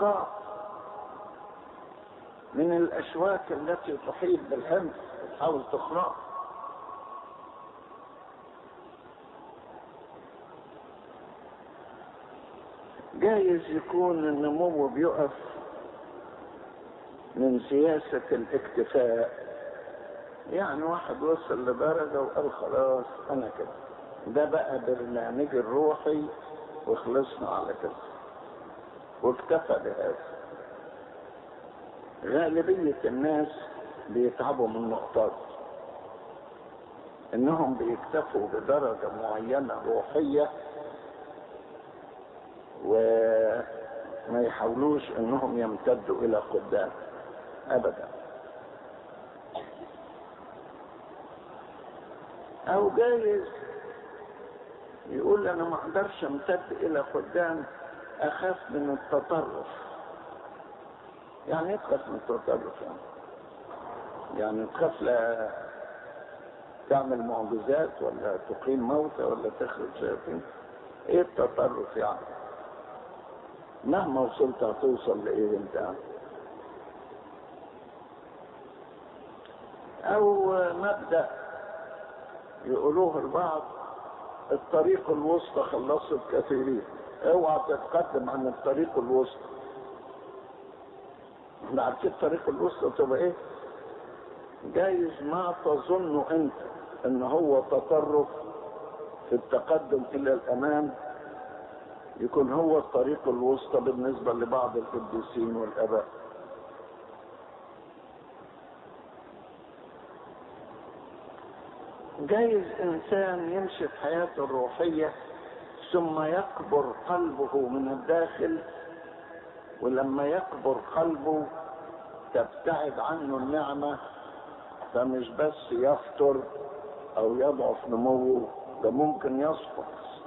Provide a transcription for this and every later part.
الإلقاء من الأشواك التي تحيط بالهند تحاول تخرق جايز يكون النمو بيقف من سياسة الاكتفاء يعني واحد وصل لدرجة وقال خلاص أنا كده ده بقى برنامجي الروحي وخلصنا على كده واكتفى بهذا غالبية الناس بيتعبوا من النقطة دي انهم بيكتفوا بدرجة معينة روحية وما يحاولوش انهم يمتدوا الى قدام ابدا او جايز يقول انا ما اقدرش امتد الى قدام اخاف من التطرف يعني ايه تخاف من التطرف يعني يعني تخاف لا تعمل معجزات ولا تقيم موتى ولا تخرج شياطين ايه التطرف يعني مهما وصلت هتوصل لايه انت او مبدأ يقولوه البعض الطريق الوسطى خلصت كثيرين اوعى تتقدم عن الطريق الوسطى احنا عارفين الطريق الوسطى تبقى ايه جايز ما تظن انت ان هو تطرف في التقدم الى الامام يكون هو الطريق الوسطى بالنسبة لبعض القديسين والاباء جايز انسان يمشي في حياته الروحية ثم يكبر قلبه من الداخل ولما يكبر قلبه تبتعد عنه النعمة فمش بس يفتر او يضعف نموه ده ممكن يسقط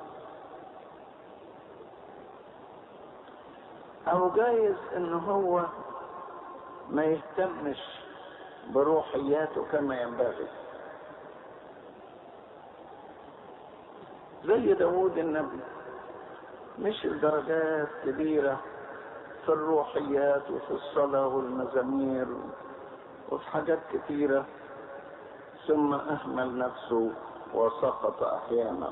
او جايز ان هو ما يهتمش بروحياته كما ينبغي زي داود النبي مش الدرجات كبيرة في الروحيات وفي الصلاة والمزامير وفي حاجات كثيرة ثم أهمل نفسه وسقط أحيانا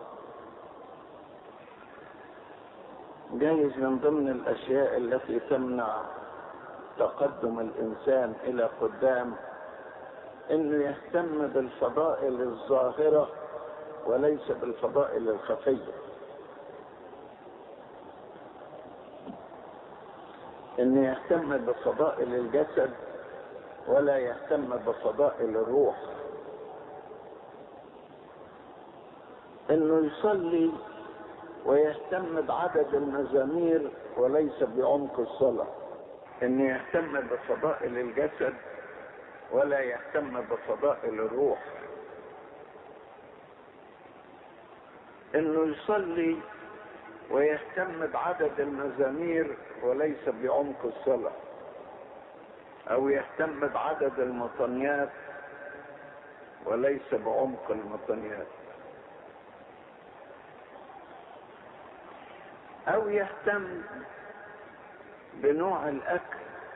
جايز من ضمن الأشياء التي تمنع تقدم الإنسان إلى قدام إنه يهتم بالفضائل الظاهرة وليس بالفضائل الخفية إنه يهتم بفضائل الجسد ولا يهتم بفضائل الروح انه يصلي ويهتم بعدد المزامير وليس بعمق الصلاة انه يهتم بفضائل الجسد ولا يهتم بفضائل الروح انه يصلي ويهتم بعدد المزامير وليس بعمق الصلاه او يهتم بعدد المطنيات وليس بعمق المطنيات او يهتم بنوع الاكل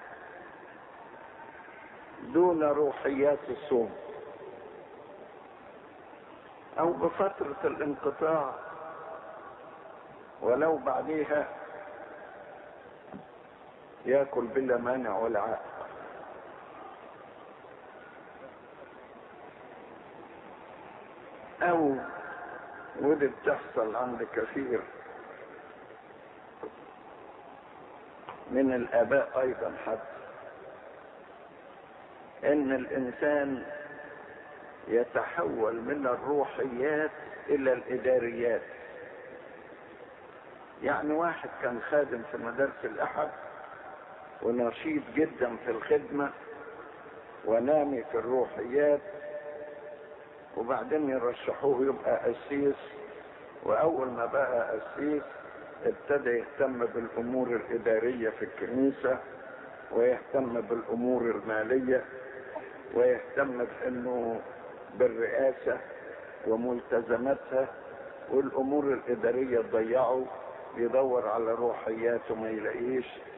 دون روحيات الصوم او بفترة الانقطاع ولو بعديها ياكل بلا مانع ولا عائق او ودي بتحصل عند كثير من الاباء ايضا حتى ان الانسان يتحول من الروحيات الى الاداريات يعني واحد كان خادم في مدارس الاحد ونشيط جدا في الخدمة ونامي في الروحيات وبعدين يرشحوه يبقى قسيس واول ما بقى قسيس ابتدى يهتم بالامور الادارية في الكنيسة ويهتم بالامور المالية ويهتم بانه بالرئاسة وملتزماتها والامور الادارية تضيعه يدور على روحيات وما يلاقيش